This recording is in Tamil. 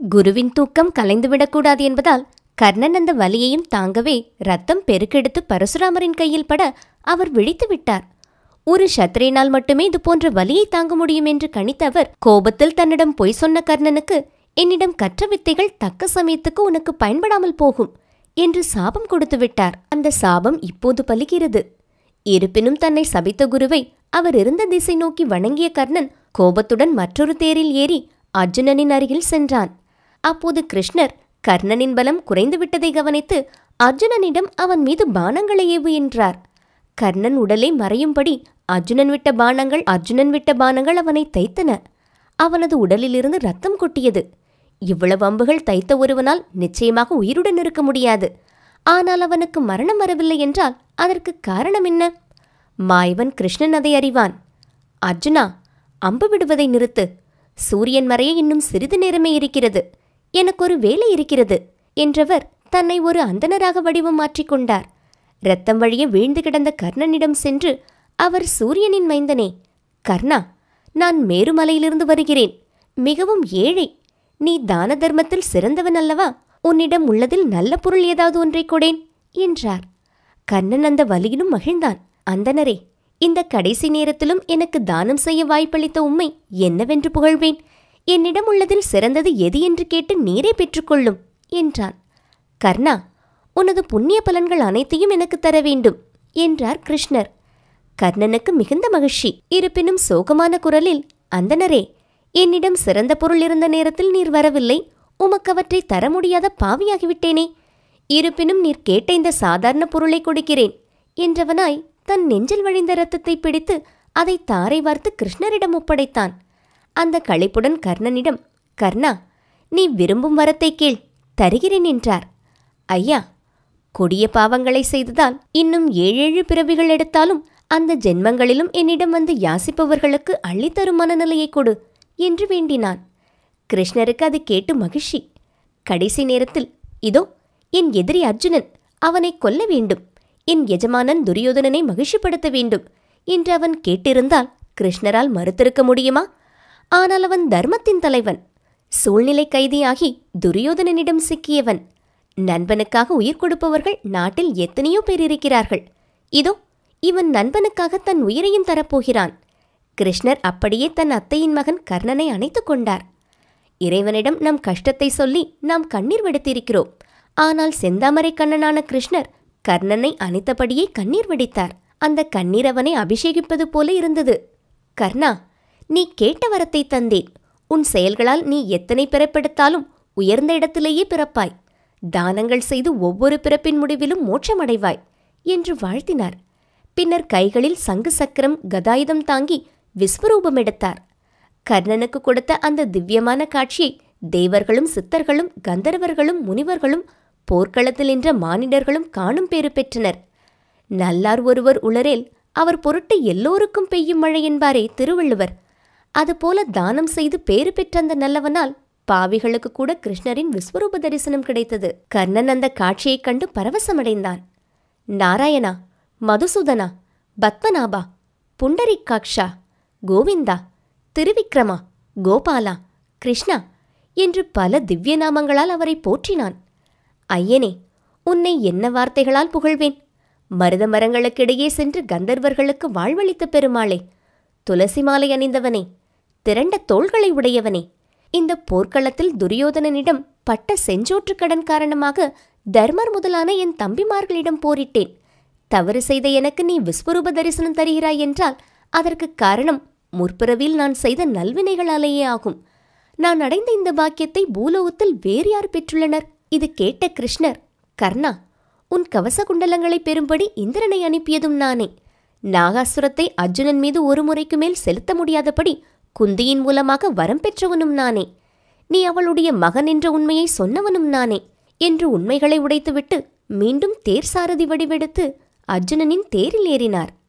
குருவின் தூக்கம் கலைந்துவிடக்கூடாது என்பதால் கர்ணன் அந்த வலியையும் தாங்கவே ரத்தம் பெருக்கெடுத்து பரசுராமரின் கையில் பட அவர் விழித்து விட்டார் ஒரு சத்திரியனால் மட்டுமே இது போன்ற வலியை தாங்க முடியும் என்று கணித்த அவர் கோபத்தில் தன்னிடம் பொய் சொன்ன கர்ணனுக்கு என்னிடம் கற்ற வித்தைகள் தக்க சமயத்துக்கு உனக்கு பயன்படாமல் போகும் என்று சாபம் கொடுத்து விட்டார் அந்த சாபம் இப்போது பலிக்கிறது இருப்பினும் தன்னை சபித்த குருவை அவர் இருந்த திசை நோக்கி வணங்கிய கர்ணன் கோபத்துடன் மற்றொரு தேரில் ஏறி அர்ஜுனனின் அருகில் சென்றான் அப்போது கிருஷ்ணர் கர்ணனின் பலம் குறைந்துவிட்டதை கவனித்து அர்ஜுனனிடம் அவன் மீது பானங்களை ஏவு என்றார் கர்ணன் உடலே மறையும்படி அர்ஜுனன் விட்ட பானங்கள் அர்ஜுனன் விட்ட பானங்கள் அவனை தைத்தன அவனது உடலிலிருந்து ரத்தம் கொட்டியது இவ்வளவு அம்புகள் தைத்த ஒருவனால் நிச்சயமாக உயிருடன் இருக்க முடியாது ஆனால் அவனுக்கு மரணம் வரவில்லை என்றால் அதற்கு காரணம் என்ன மாயவன் கிருஷ்ணன் அதை அறிவான் அர்ஜுனா அம்பு விடுவதை நிறுத்து சூரியன் மறைய இன்னும் சிறிது நேரமே இருக்கிறது எனக்கு ஒரு வேலை இருக்கிறது என்றவர் தன்னை ஒரு அந்தணராக வடிவம் மாற்றிக்கொண்டார் இரத்தம் வழிய வீழ்ந்து கிடந்த கர்ணனிடம் சென்று அவர் சூரியனின் மைந்தனே கர்ணா நான் மேருமலையிலிருந்து வருகிறேன் மிகவும் ஏழை நீ தான தர்மத்தில் சிறந்தவன் அல்லவா உன்னிடம் உள்ளதில் நல்ல பொருள் ஏதாவது ஒன்றை கொடேன் என்றார் கர்ணன் அந்த வலியிலும் மகிழ்ந்தான் அந்தனரே இந்த கடைசி நேரத்திலும் எனக்கு தானம் செய்ய வாய்ப்பளித்த உம்மை என்னவென்று புகழ்வேன் என்னிடம் உள்ளதில் சிறந்தது எது என்று கேட்டு நீரே பெற்றுக்கொள்ளும் என்றான் கர்ணா உனது புண்ணிய பலன்கள் அனைத்தையும் எனக்கு தர வேண்டும் என்றார் கிருஷ்ணர் கர்ணனுக்கு மிகுந்த மகிழ்ச்சி இருப்பினும் சோகமான குரலில் அந்தனரே என்னிடம் சிறந்த பொருள் இருந்த நேரத்தில் நீர் வரவில்லை உமக்கு அவற்றை தர முடியாத பாவியாகிவிட்டேனே இருப்பினும் நீர் கேட்ட இந்த சாதாரண பொருளை கொடுக்கிறேன் என்றவனாய் தன் நெஞ்சில் வழிந்த இரத்தத்தை பிடித்து அதை தாரை வார்த்து கிருஷ்ணரிடம் ஒப்படைத்தான் அந்த களிப்புடன் கர்ணனிடம் கர்ணா நீ விரும்பும் வரத்தை கேள் தருகிறேன் என்றார் ஐயா கொடிய பாவங்களை செய்ததால் இன்னும் ஏழேழு பிறவிகள் எடுத்தாலும் அந்த ஜென்மங்களிலும் என்னிடம் வந்து யாசிப்பவர்களுக்கு அள்ளித்தரும் மனநிலையை கொடு என்று வேண்டினான் கிருஷ்ணருக்கு அது கேட்டு மகிழ்ச்சி கடைசி நேரத்தில் இதோ என் எதிரி அர்ஜுனன் அவனை கொல்ல வேண்டும் என் எஜமானன் துரியோதனனை மகிழ்ச்சிப்படுத்த வேண்டும் என்று அவன் கேட்டிருந்தால் கிருஷ்ணரால் மறுத்திருக்க முடியுமா ஆனால் அவன் தர்மத்தின் தலைவன் சூழ்நிலை கைதியாகி துரியோதனனிடம் சிக்கியவன் நண்பனுக்காக உயிர் கொடுப்பவர்கள் நாட்டில் எத்தனையோ பேர் இருக்கிறார்கள் இதோ இவன் நண்பனுக்காக தன் உயிரையும் தரப்போகிறான் கிருஷ்ணர் அப்படியே தன் அத்தையின் மகன் கர்ணனை அணைத்துக் கொண்டார் இறைவனிடம் நம் கஷ்டத்தை சொல்லி நாம் கண்ணீர் வெடித்திருக்கிறோம் ஆனால் செந்தாமரை கண்ணனான கிருஷ்ணர் கர்ணனை அணைத்தபடியே கண்ணீர் வெடித்தார் அந்த கண்ணீர் அவனை அபிஷேகிப்பது போல இருந்தது கர்ணா நீ கேட்ட வரத்தை தந்தேன் உன் செயல்களால் நீ எத்தனை பிறப்பெடுத்தாலும் உயர்ந்த இடத்திலேயே பிறப்பாய் தானங்கள் செய்து ஒவ்வொரு பிறப்பின் முடிவிலும் மோட்சமடைவாய் என்று வாழ்த்தினார் பின்னர் கைகளில் சங்கு சக்கரம் கதாயுதம் தாங்கி விஸ்வரூபம் எடுத்தார் கர்ணனுக்கு கொடுத்த அந்த திவ்யமான காட்சியை தேவர்களும் சித்தர்களும் கந்தர்வர்களும் முனிவர்களும் போர்க்களத்தில் நின்ற மானிடர்களும் காணும் பேறு பெற்றனர் நல்லார் ஒருவர் உளரேல் அவர் பொருட்டு எல்லோருக்கும் பெய்யும் மழை என்பாரே திருவள்ளுவர் அதுபோல தானம் செய்து பேறு பெற்ற அந்த நல்லவனால் பாவிகளுக்கு கூட கிருஷ்ணரின் விஸ்வரூப தரிசனம் கிடைத்தது கர்ணன் அந்த காட்சியைக் கண்டு பரவசமடைந்தான் நாராயணா மதுசூதனா பத்மநாபா புண்டரிக்காக்ஷா கோவிந்தா திருவிக்ரமா கோபாலா கிருஷ்ணா என்று பல திவ்ய நாமங்களால் அவரை போற்றினான் ஐயனே உன்னை என்ன வார்த்தைகளால் புகழ்வேன் மருத மரங்களுக்கிடையே சென்று கந்தர்வர்களுக்கு வாழ்வளித்த பெருமாளே துளசி மாலை அணிந்தவனே திரண்ட தோள்களை உடையவனே இந்த போர்க்களத்தில் துரியோதனனிடம் பட்ட செஞ்சோற்று கடன் காரணமாக தர்மர் முதலான என் தம்பிமார்களிடம் போரிட்டேன் தவறு செய்த எனக்கு நீ விஸ்வரூப தரிசனம் தருகிறாய் என்றால் அதற்கு காரணம் முற்பிறவியில் நான் செய்த நல்வினைகளாலேயே ஆகும் நான் அடைந்த இந்த பாக்கியத்தை பூலோகத்தில் வேறு யார் பெற்றுள்ளனர் இது கேட்ட கிருஷ்ணர் கர்ணா உன் கவச குண்டலங்களை பெறும்படி இந்திரனை அனுப்பியதும் நானே நாகாசுரத்தை அர்ஜுனன் மீது ஒரு முறைக்கு மேல் செலுத்த முடியாதபடி குந்தியின் மூலமாக வரம் பெற்றவனும் நானே நீ அவளுடைய மகன் என்ற உண்மையை சொன்னவனும் நானே என்று உண்மைகளை உடைத்துவிட்டு மீண்டும் தேர் சாரதி வடிவெடுத்து அர்ஜுனனின் தேரில் ஏறினார்